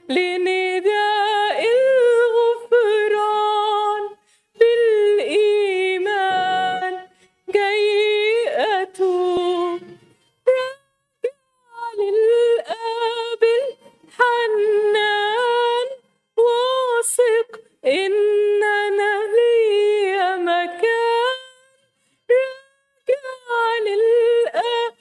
لنداء الغفران بالإيمان جاي أتوب راجع للآب الحنان واثق إن أنا ليا مكان راجع للآب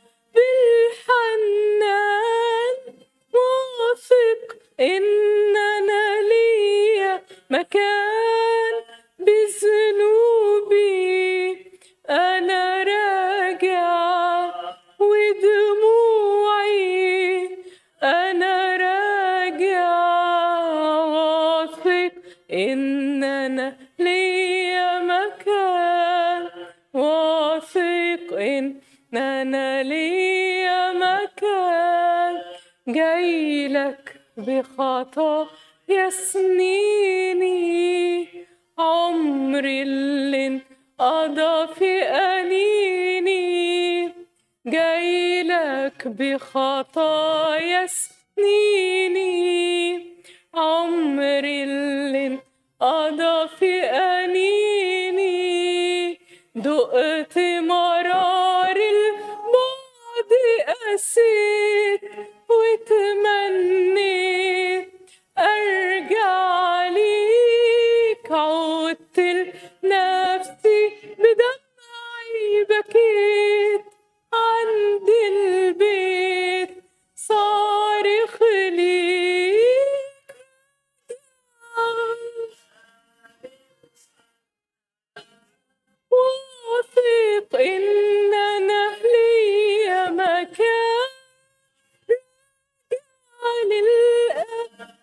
الحنان واثق إن أنا ليا مكان بذنوبي أنا راجع ودموعي أنا راجع واثق إن أنا ليا مكان واثق إن أنا ليا مكان جايلك بخطا يا سنيني عمري اللي انقضى في أنيني جايلك بخطايا سنيني عمري اللي انقضى في أنيني دقت مرار البعد قسيت وتمنيت أرجع ليك عودت لنفسي بدمعي بكيت عند البيت صارخ ليك واثق إن أنا ليا مكان عن الأب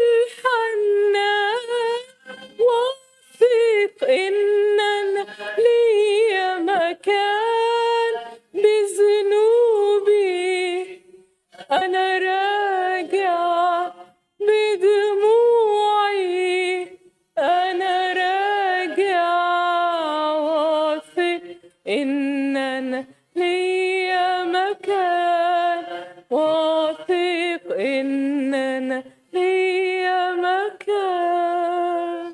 الحنان واثق إن أنا ليا مكان بذنوبي أنا راجع بدموعي أنا راجع واثق إن أنا ليا مكان واثق إن أنا ليا مكان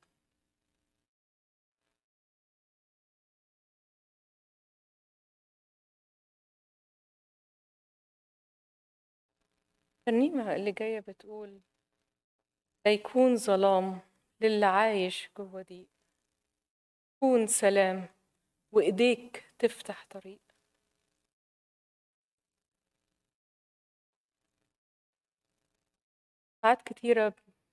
الترنيمة اللي جاية بتقول لا يكون ظلام للي عايش جوا ضيق كون سلام وإيديك تفتح طريق ساعات كتيرة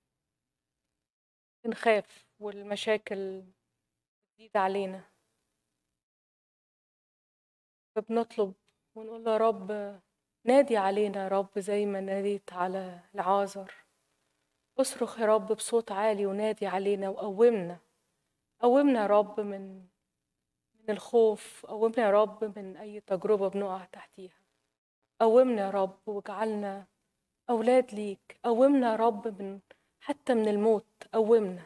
بنخاف والمشاكل بتزيد علينا فبنطلب ونقول يا رب نادي علينا يا رب زي ما ناديت على العازر اصرخ يا رب بصوت عالي ونادي علينا وقومنا قومنا يا رب من من الخوف قومنا يا رب من أي تجربة بنقع تحتيها قومنا يا رب واجعلنا أولاد ليك قومنا يا رب من حتى من الموت قومنا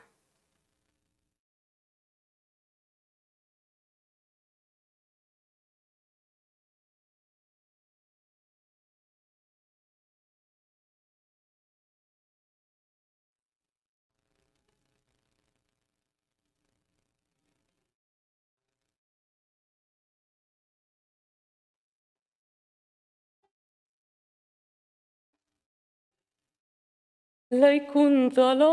لا يكون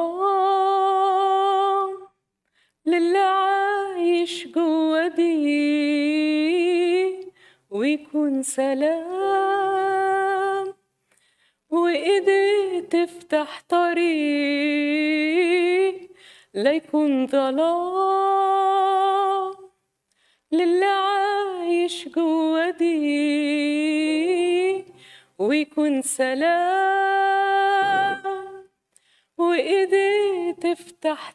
ظلام للي عايش جوا دي ويكون سلام وإيديه تفتح طريق لا يكون ظلام للي عايش جوا دي ويكون سلام وإيديه تفتح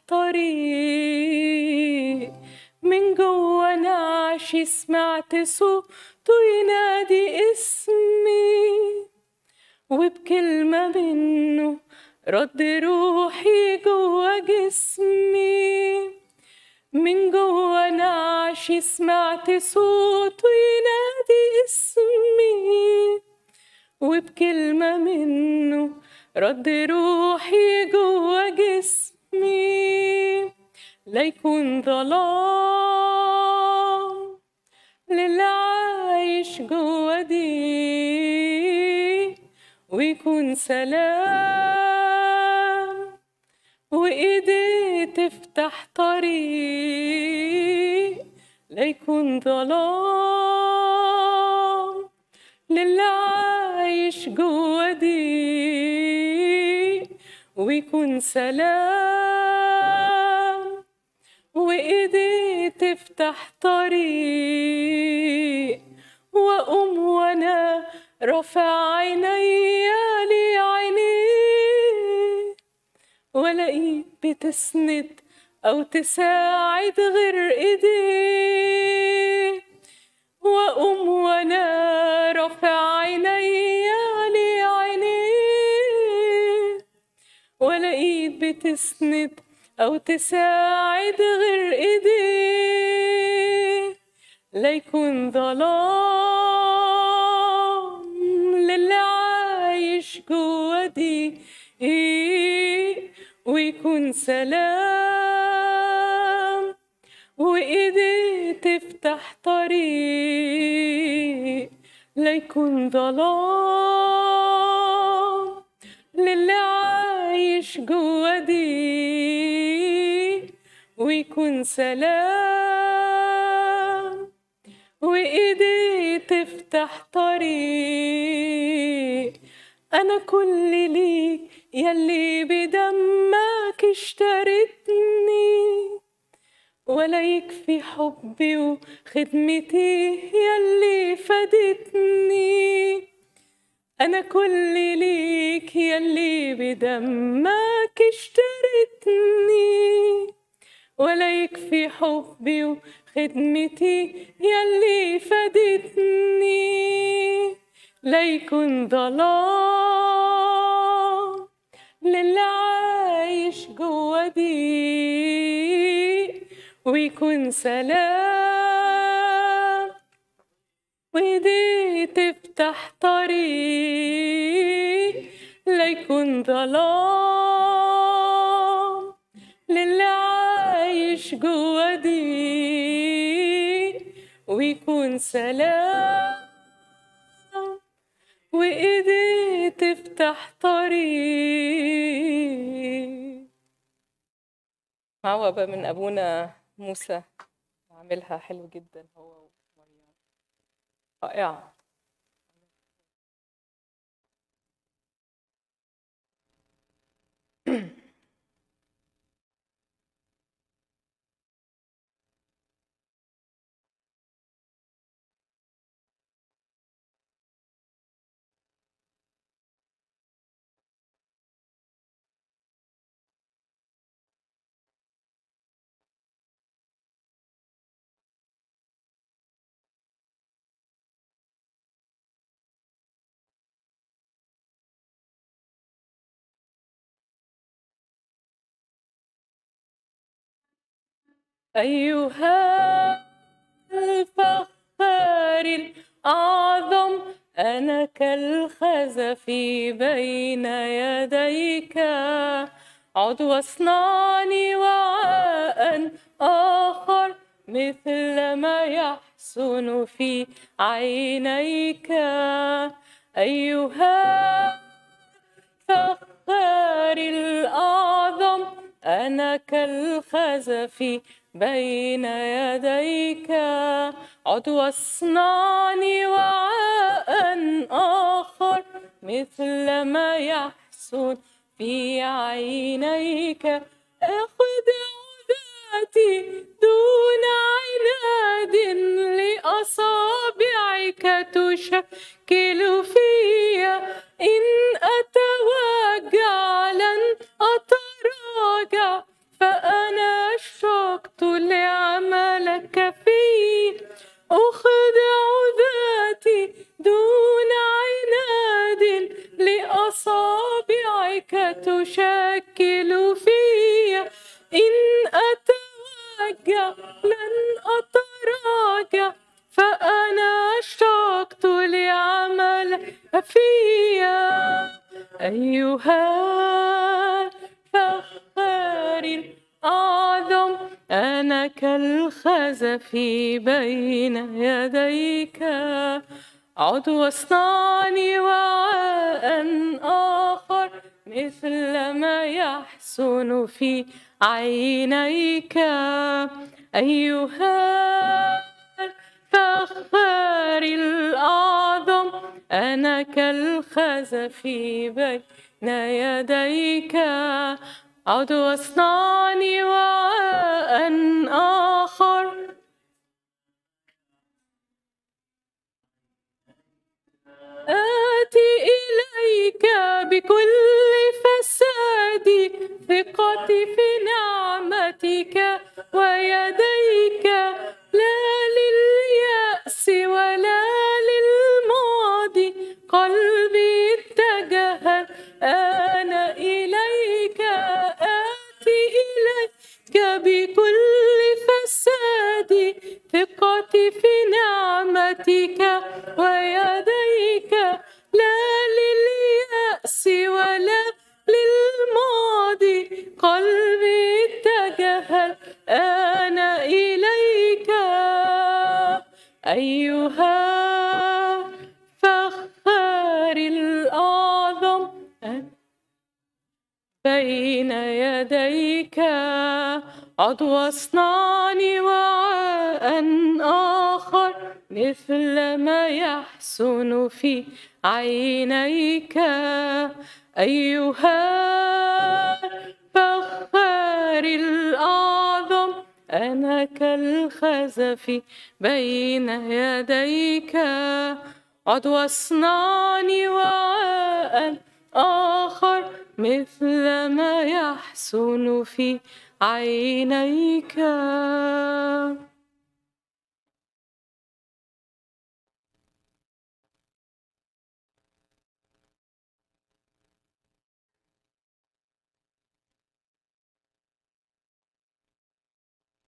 طريق من جوا نعشي سمعت صوته ينادي اسمي وبكلمة منه رد روحي جوا جسمي من جوا نعشي سمعت صوته ينادي اسمي وبكلمة منه رد روحي جوا جسمي لا يكون ظلام للي عايش جوا دي ويكون سلام وإيدي تفتح طريق لا يكون ظلام للي عايش جوا دي ويكون سلام وإيدي تفتح طريق وأقوم وأنا رافع عيني لعينيه ولاقيك بتسند أو تساعد غير إيديه وأقوم وأنا رافع عيني لعينيه ولاقيك بتسند أو تساعد غير إيديه لا يكون ظلام للي عايش جوا دي ويكون سلام وإيدي تفتح طريق لا يكون ظلام للي عايش جوا دي ويكون سلام وإيدي تفتح طريق أنا كل ليك يلي بدمك اشتريتني ولا يكفي حبي وخدمتي يلي فادتني أنا كل ليك يلي بدمك اشتريتني ولا يكفي حبي وخدمتي يلي فادتني لا يكون ظلام للي عايش جوا دي ويكون سلام وإيدي تفتح طريق لا يكون ظلام للي عايش جوا دي ويكون سلام وإيدي تفتح طريق عوبة من أبونا موسى عاملها حلو جدا هو ومريم رائعة أيها الفخار الأعظم أنا كالخزف بين يديك عد واصنعني وعاء آخر مثل ما يحسن في عينيك أيها الفخار الأعظم أنا كالخزف بين يديك عد واصنعني وعاء آخر مثل ما يحسن في عينيك أخذ ذاتي دون عناد لأصابعك تشكل فيا إن أتوجع لن أتراجع فأنا اشتقت لعملك في أخضع ذاتي دون عناد لأصابعك تشكل فيا إن أتوجع لن أتراجع فأنا اشتقت لعملك فيا أيها الفخار الأعظم أنا كالخزف بين يديك عد واصنعني وعاء آخر مثل ما يحسن في عينيك أيها الفخار الأعظم أنا كالخزف بين يديك عد واصنعني وعاء آخر آتي إليك بكل فسادي ثقتي في نعمتك ويديك لا لليأس ولا للماضي قلبي اتجه أنا إليك آتي إليك بكل فسادي ثقتي في نعمتك ويديك لا لليأس ولا للماضي قلبي اتجه أنا إليك أيها فخار الأعظم بين يديك عد واصنعني وعاء آخر مثل ما يحسن في عينيك أيها الفخار الأعظم أنا كالخزف بين يديك عد واصنعني وعاء آخر مثل ما يحسن في عينيك